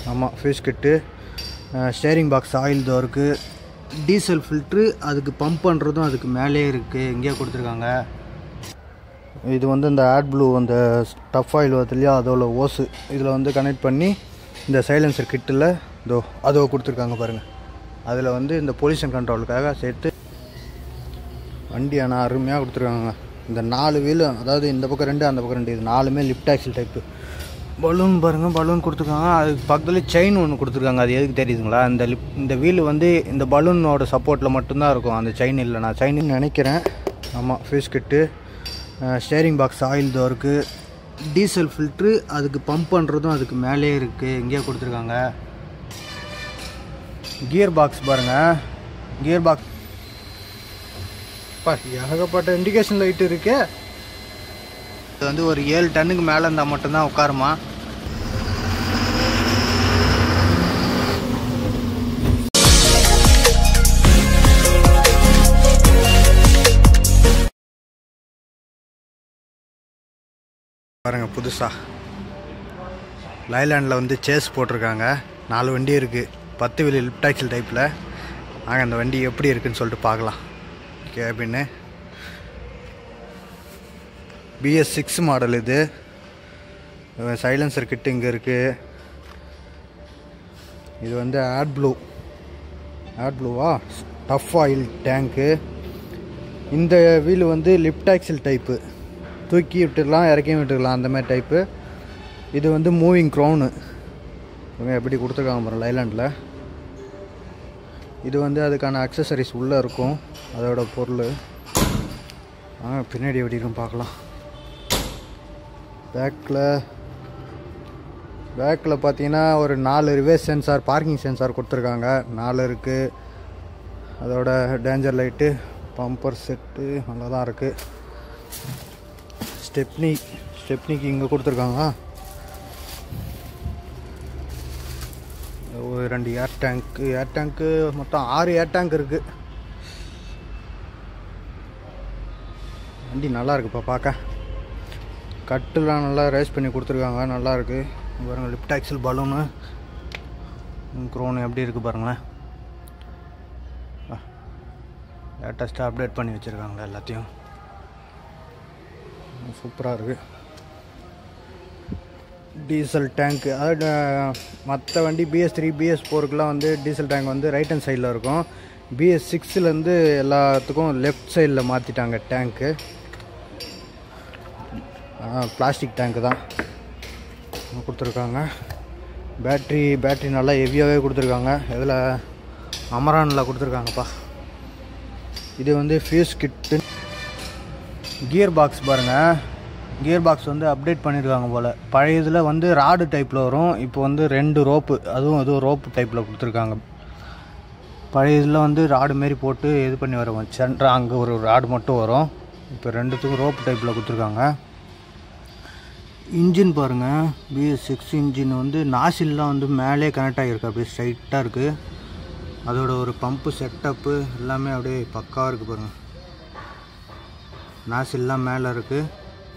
ஆமாம் fuse kit steering box oil இதோ இருக்குது டீசல் ஃபில்ட்ரு அதுக்கு பம்ப் பண்ணுறதும் அதுக்கு மேலே இருக்குது இங்கேயே கொடுத்துருக்காங்க இது வந்து இந்த ஆட் ப்ளூ அந்த டஃப் ஆயில் வருது இல்லையா அதோட ஓஸு இதில் வந்து கனெக்ட் பண்ணி இந்த சைலன்சர் கிட்டில் இதோ அதோ கொடுத்துருக்காங்க பாருங்கள் அதில் வந்து இந்த பொல்யூஷன் கண்ட்ரோலுக்காக சேர்த்து வண்டி ஆனால் அருமையாக கொடுத்துருக்காங்க இந்த நாலு வீலு அதாவது இந்த பக்கம் ரெண்டு அந்த பக்கம் ரெண்டு இது நாலுமே லிஃப்ட் ஆக்சில் டைப்பு பலூன் பாருங்கள் பலூன் கொடுத்துருக்காங்க அதுக்கு பக்கத்தில் செயின் ஒன்று கொடுத்துருக்காங்க அது எதுக்கு தெரியுதுங்களா இந்த லிப் இந்த வீலு வந்து இந்த பலூனோட சப்போர்ட்டில் மட்டும்தான் இருக்கும் அந்த செயின் இல்லை நான் செயின் நினைக்கிறேன் ஆமாம் fuse kit steering box oil இதோ இருக்குது டீசல் ஃபில்ட்ரு அதுக்கு பம்ப் பண்ணுறதும் அதுக்கு மேலே இருக்குது இங்கேயே கொடுத்துருக்காங்க கியர் பாக்ஸ் பாருங்கள் கியர் பாக்ஸ் பா ஏகப்பட்ட இண்டிகேஷன் லைட் இருக்கு இது வந்து ஒரு ஏழு டன்னுக்கு மேலே இருந்தால் மட்டும்தான் உட்காருமா பாருங்க புதுசா லைலாண்டில் வந்து சேஸ் போட்டிருக்காங்க நாலு வண்டி இருக்குது பத்து வெளி லிப்ட் ஆக்சில் டைப்பில் நாங்கள் அந்த வண்டி எப்படி இருக்குன்னு சொல்லிட்டு பார்க்கலாம் கேபின்னு பிஎஸ் சிக்ஸ் மாடல் இது சைலன்சர் கிட்டு இங்கே இருக்குது இது வந்து ஆட் ப்ளூ ஆட் ப்ளூவா டஃப் ஆயில் டேங்க்கு இந்த வீல் வந்து லிப்ட் ஆக்சில் டைப்பு தூக்கி விட்டுடலாம் இறக்கியும் விட்டுடலாம் அந்த மாதிரி டைப்பு இது வந்து மூவிங் க்ரௌனு இவங்க எப்படி கொடுத்துருக்காங்க பாருங்க லைலாண்டில் இது வந்து அதுக்கான அக்சசரிஸ் உள்ளே இருக்கும் அதோட பொருள் ஆ பின்னாடி எப்படி இருக்கும் பார்க்கலாம் பேக்கில் பேக்கில் பார்த்தீங்கன்னா ஒரு நாலு ரிவேர்ஸ் சென்சார் பார்க்கிங் சென்சார் கொடுத்துருக்காங்க நாலு இருக்குது அதோட டேஞ்சர் லைட்டு பம்பர் செட்டு நல்லா தான் இருக்குது ஸ்டெப்னி ஸ்டெப்னிக்கு இங்கே கொடுத்துருக்காங்க ஒரு ரெண்டு ஏர் டேங்க்கு ஏர் டேங்க்கு மொத்தம் ஆறு ஏர் டேங்க் இருக்குது வண்டி நல்லா இருக்குப்பா பார்க்க கட்டுலாம் நல்லா ரேஸ் பண்ணி கொடுத்துருக்காங்க நல்லா இருக்கு இங்க பாருங்க லிப்ட் ஆக்சல் பலூனு க்ரோனு எப்படி இருக்குது பாருங்களேன் லேட்டஸ்ட்டாக அப்டேட் பண்ணி வச்சுருக்காங்களே எல்லாத்தையும் சூப்பராக இருக்குது டீசல் டேங்க்கு அதாவது மற்ற வண்டி பிஎஸ் த்ரீ பிஎஸ் ஃபோருக்குலாம் வந்து டீசல் டேங்க் வந்து ரைட் ஹேண்ட் சைடில் இருக்கும் பிஎஸ் சிக்ஸ்லேருந்து எல்லாத்துக்கும் லெஃப்ட் சைடில் மாற்றிட்டாங்க டேங்க்கு பிளாஸ்டிக் டேங்க்கு தான் கொடுத்துருக்காங்க பேட்ரி பேட்ரி நல்லா ஹெவியாகவே கொடுத்துருக்காங்க இதில் அமரானில் கொடுத்துருக்காங்கப்பா இது வந்து ஃபியூஸ் கிட்டு கியர் பாக்ஸ் பாருங்கள் கியர் பாக்ஸ் வந்து அப்டேட் பண்ணியிருக்காங்க போல் பழைய இதில் வந்து ராடு டைப்பில் வரும் இப்போ வந்து ரெண்டு ரோப்பு அதுவும் அதுவும் ரோப்பு டைப்பில் கொடுத்துருக்காங்க பழைய இதில் வந்து ராடு மாரி போட்டு இது பண்ணி வரும் சென்ட்ரா அங்கே ஒரு ராடு மட்டும் வரும் இப்போ ரெண்டுத்துக்கும் ரோப்பு டைப்பில் கொடுத்துருக்காங்க இன்ஜின் பாருங்கள் பிஎஸ் சிக்ஸ் இன்ஜின் வந்து நாசில்லாம் வந்து மேலே கனெக்ட் ஆகிருக்கு அப்படியே ஸ்ட்ரைட்டாக இருக்குது அதோட ஒரு பம்பு செட்டப்பு எல்லாமே அப்படியே பக்காவாக இருக்குது பாருங்கள் நாசில்லாம் மேலே இருக்குது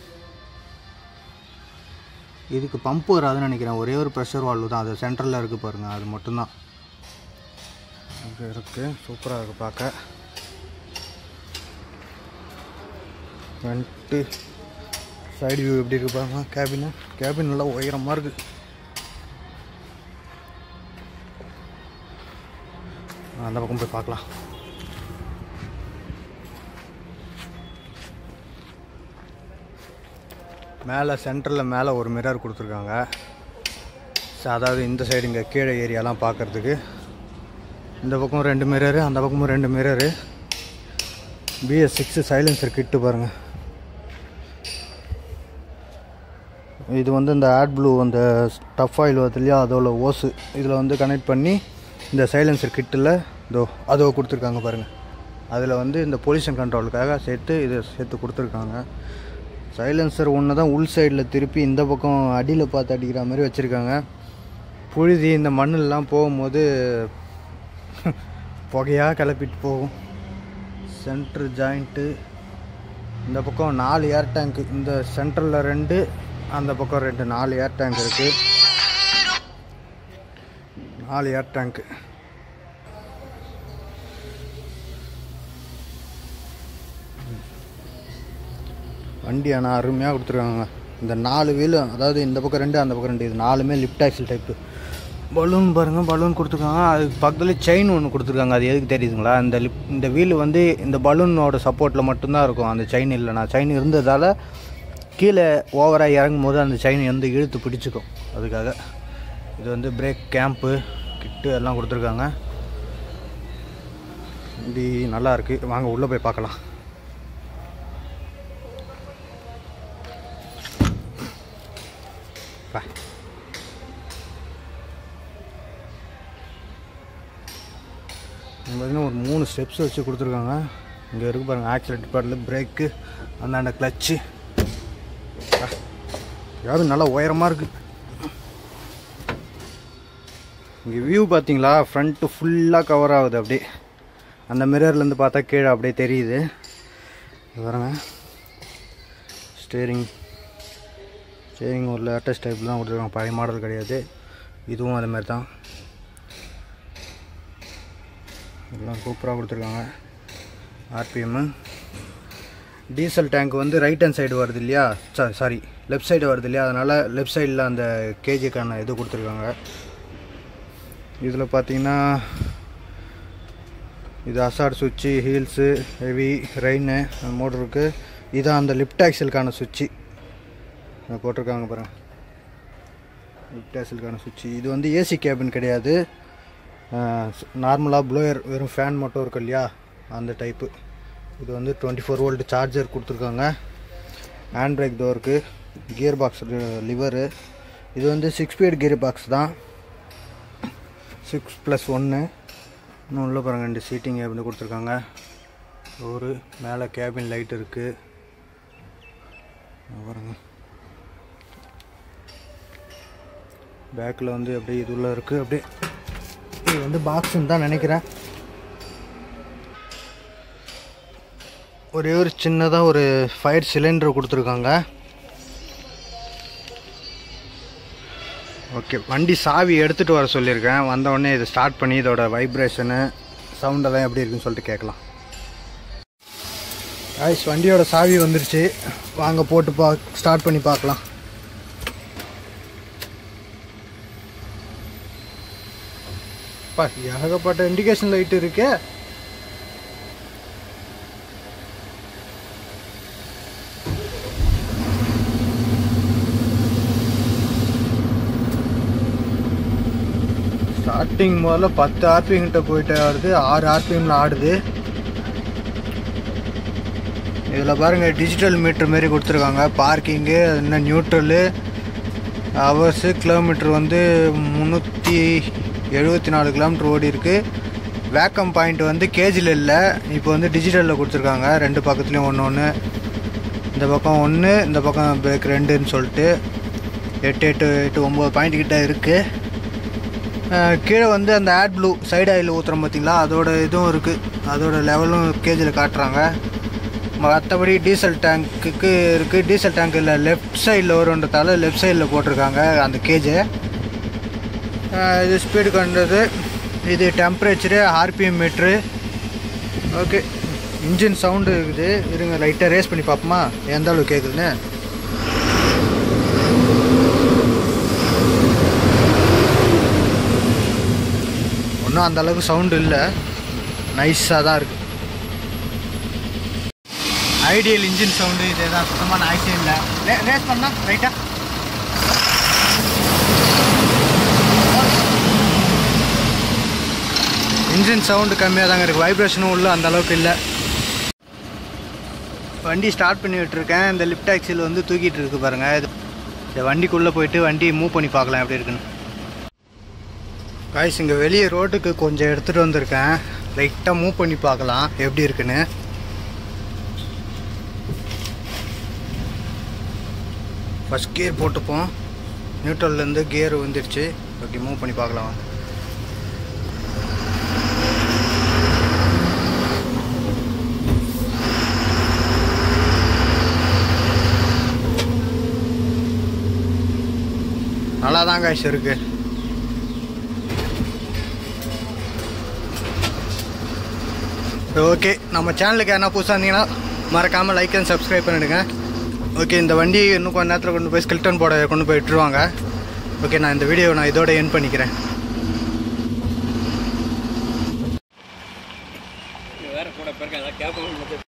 இதுக்கு பம்ப் வராதுன்னு நினைக்கிறேன் ஒரே ஒரு ப்ரெஷர் வால்வு தான் அது சென்டரில் இருக்குது பாருங்கள் அது மட்டும்தான் அங்கே இருக்குது சூப்பராக இருக்குது பார்க்க ஃப்ரண்ட்டு சைடு வியூ எப்படி இருக்கு பாருங்க கேபின் கேபின் நல்லா உயரமாக இருக்குது அந்த பக்கம் போய் பார்க்கலாம் மேலே சென்டரில் மேலே ஒரு மிரர் கொடுத்துருக்காங்க ஸோ அதாவது இந்த சைடு இங்கே கீழே ஏரியாலாம் பார்க்குறதுக்கு இந்த பக்கம் ரெண்டு மிரரு அந்த பக்கமும் ரெண்டு mirror BS six silencer kit பாருங்கள் இது வந்து இந்த ஆட் ப்ளூ அந்த டஃப் ஆயில் வருது இல்லையா அதோட ஓஸு இதில் வந்து கனெக்ட் பண்ணி இந்த சைலன்சர் கிட்டில் இதோ அதோ கொடுத்துருக்காங்க பாருங்கள் அதில் வந்து இந்த பொல்யூஷன் கண்ட்ரோலுக்காக சேர்த்து இதை சேர்த்து கொடுத்துருக்காங்க சைலன்சர் ஒன்று தான் உள் சைடில் திருப்பி இந்த பக்கம் அடியில் பார்த்து அடிக்கிற மாதிரி வச்சுருக்காங்க புழுதி இந்த மண்ணெல்லாம் போகும்போது புகையாக கிளப்பிட்டு போகும் சென்ட்ரு ஜாயிண்ட்டு இந்த பக்கம் நாலு ஏர் டேங்க்கு இந்த சென்ட்ரலில் ரெண்டு அந்த பக்கம் ரெண்டு நாலு ஏர் டேங்க் இருக்குது நாலு ஏர் டேங்க்கு வண்டி ஆனால் அருமையாக கொடுத்துருக்காங்க இந்த நாலு வீலும் அதாவது இந்த பக்கம் ரெண்டு அந்த பக்கம் ரெண்டு இது நாலுமே லிஃப்ட் ஆக்சில் டைப்பு பலூன் பாருங்கள் பலூன் கொடுத்துருக்காங்க அதுக்கு பக்கத்தில் செயின் ஒன்று கொடுத்துருக்காங்க அது எதுக்கு தெரியுதுங்களா இந்த லிப் இந்த வீல் வந்து இந்த பலூனோட சப்போர்ட்டில் மட்டும்தான் இருக்கும் அந்த செயின் இல்லைனா செயின் இருந்ததால் கீழே ஓவராக இறங்கும் போது அந்த செயின் வந்து இழுத்து பிடிச்சிக்கும் அதுக்காக இது வந்து பிரேக் கேம்ப்பு கிட்டு எல்லாம் கொடுத்துருக்காங்க வண்டி நல்லா இருக்குது வாங்க உள்ளே போய் பார்க்கலாம் பா இங்க பார்த்தீங்கன்னா ஒரு மூணு ஸ்டெப்ஸ் வச்சு கொடுத்துருக்காங்க இங்கே இருக்கு பாருங்கள் ஆக்சிலேட்டர் பேடில் பிரேக்கு அந்தாண்ட கிளச்சு யாரும் நல்லா உயரமாக இருக்குது இங்கே வியூ பார்த்தீங்களா ஃப்ரண்ட்டு ஃபுல்லாக கவர் ஆகுது அப்படியே அந்த மிரர்லேருந்து பார்த்தா கீழே அப்படியே தெரியுது இங்க பாருங்க ஸ்டேரிங் ஸ்டேரிங் ஒரு லேட்டஸ்ட் டைப்பில் தான் கொடுத்துருக்காங்க பழைய மாடல் கிடையாது இதுவும் அதே மாதிரி தான் எல்லாம் சூப்பராக கொடுத்துருக்காங்க ஆர்பிஎம்மு டீசல் டேங்க் வந்து ரைட் ஹேண்ட் சைடு வருது இல்லையா சாரி லெஃப்ட் சைடு வருது இல்லையா அதனால் லெஃப்ட் சைடில் அந்த கேஜிக்கான இது கொடுத்துருக்காங்க இதில் பார்த்தீங்கன்னா இது அசாட் சுவிட்சு ஹீல்ஸு ஹெவி ரெயின் மோட்டருக்கு இதான் அந்த லிஃப்ட் ஆக்சலுக்கான சுவிட்சு போட்டிருக்காங்க பாருங்க லிஃப்ட் ஆக்சலுக்கான சுவிட்சு இது வந்து ஏசி கேபின் கிடையாது நார்மலாக ப்ளோயர் வெறும் ஃபேன் மட்டும் இருக்கு இல்லையா அந்த டைப்பு இது வந்து டுவெண்ட்டி ஃபோர் வோல்ட் சார்ஜர் கொடுத்துருக்காங்க ஹேண்ட் பிரேக் டோருக்கு கியர் பாக்ஸ் லிவரு இது வந்து சிக்ஸ் ஸ்பீட் கியர் பாக்ஸ் தான் சிக்ஸ் ப்ளஸ் ஒன்று இன்னும் உள்ள பாருங்க ரெண்டு சீட்டிங் வந்து கொடுத்துருக்காங்க ஒரு மேலே கேபின் லைட் இருக்குது பாருங்க பேக்கில் வந்து அப்படியே இது உள்ள இருக்குது அப்படியே இது வந்து பாக்ஸுன்னு தான் நினைக்கிறேன் ஒரே ஒரு சின்னதாக ஒரு ஃபயர் சிலிண்டர் கொடுத்துருக்காங்க ஓகே வண்டி சாவி எடுத்துகிட்டு வர சொல்லியிருக்கேன் வந்த உடனே இதை ஸ்டார்ட் பண்ணி இதோட வைப்ரேஷனு சவுண்டெல்லாம் எப்படி இருக்குன்னு சொல்லிட்டு கேட்கலாம் ஆயிஸ் வண்டியோட சாவி வந்துருச்சு வாங்க போட்டு பா ஸ்டார்ட் பண்ணி பார்க்கலாம் பா ஏகப்பட்ட இண்டிகேஷன் லைட் இருக்கே ஸ்டார்டிங் முதல்ல பத்து ஆர்பிஎம் கிட்ட போயிட்டு வருது ஆறு ஆர்பிஎம்ல ஆடுது இதில் பாருங்கள் டிஜிட்டல் மீட்டர் மாரி கொடுத்துருக்காங்க பார்க்கிங்கு என்ன நியூட்ரலு ஹவர்ஸு கிலோமீட்டர் வந்து முந்நூற்றி எழுபத்தி நாலு கிலோமீட்டர் ஓடி இருக்கு வேக்கம் பாயிண்ட் வந்து கேஜியில் இல்லை இப்போ வந்து டிஜிட்டலில் கொடுத்துருக்காங்க ரெண்டு பக்கத்துலேயும் ஒன்று ஒன்று இந்த பக்கம் ஒன்று இந்த பக்கம் பிரேக் ரெண்டுன்னு சொல்லிட்டு எட்டு எட்டு எட்டு ஒம்பது பாயிண்ட் கிட்ட இருக்குது கீழே வந்து அந்த ஆட் ப்ளூ சைடு ஆயில் ஊற்றுறோம் பார்த்தீங்களா அதோட இதுவும் இருக்குது அதோட லெவலும் கேஜில் காட்டுறாங்க மற்றபடி டீசல் டேங்க்குக்கு இருக்குது டீசல் டேங்க் இல்லை லெஃப்ட் சைடில் வருன்றதால லெஃப்ட் சைடில் போட்டிருக்காங்க அந்த கேஜு இது ஸ்பீடு கண்டது இது temperature RPM meter okay engine sound இருக்குது இருங்க லைட்டாக ரேஸ் பண்ணி பார்ப்போமா எந்த அளவுக்கு கேட்குதுன்னு ஒன்றும் அந்த அளவுக்கு சவுண்டு இல்லை நைஸாக தான் இருக்குது ஐடியல் இன்ஜின் சவுண்டு இதே தான் சுத்தமாக நாய்ஸே இல்லை ரேஸ் பண்ணா ரைட்டா இன்ஜின் சவுண்டு கம்மியாக தாங்க இருக்குது வைப்ரேஷனும் உள்ள அந்த அளவுக்கு இல்லை வண்டி ஸ்டார்ட் பண்ணி விட்டுருக்கேன் இந்த லிஃப்ட் ஆக்சில் வந்து தூக்கிட்டு இருக்கு பாருங்கள் இது இந்த வண்டிக்குள்ளே போயிட்டு வண்டி மூவ் பண்ணி பார்க்கலாம் எப்படி இருக்குன்னு காய்ஸ் இங்கே வெளியே ரோட்டுக்கு கொஞ்சம் எடுத்துகிட்டு வந்திருக்கேன் லைட்டாக மூவ் பண்ணி பார்க்கலாம் எப்படி இருக்குன்னு ஃபஸ்ட் கியர் போட்டுப்போம் நியூட்ரல்லேருந்து கியர் வந்துடுச்சு ஓகே மூவ் பண்ணி பார்க்கலாம் நல்லா தான் காய்ச்சி இருக்குது ஓகே நம்ம சேனலுக்கு என்ன புதுசாக இருந்தீங்கன்னா மறக்காமல் லைக் அண்ட் சப்ஸ்கிரைப் பண்ணிடுங்க ஓகே இந்த வண்டி இன்னும் கொஞ்ச நேரத்தில் கொண்டு போய் ஸ்கில்டன் போட கொண்டு போய் விட்டுருவாங்க ஓகே நான் இந்த வீடியோ நான் இதோட என் பண்ணிக்கிறேன் வேற கூட போயிருக்காங்க கேட்க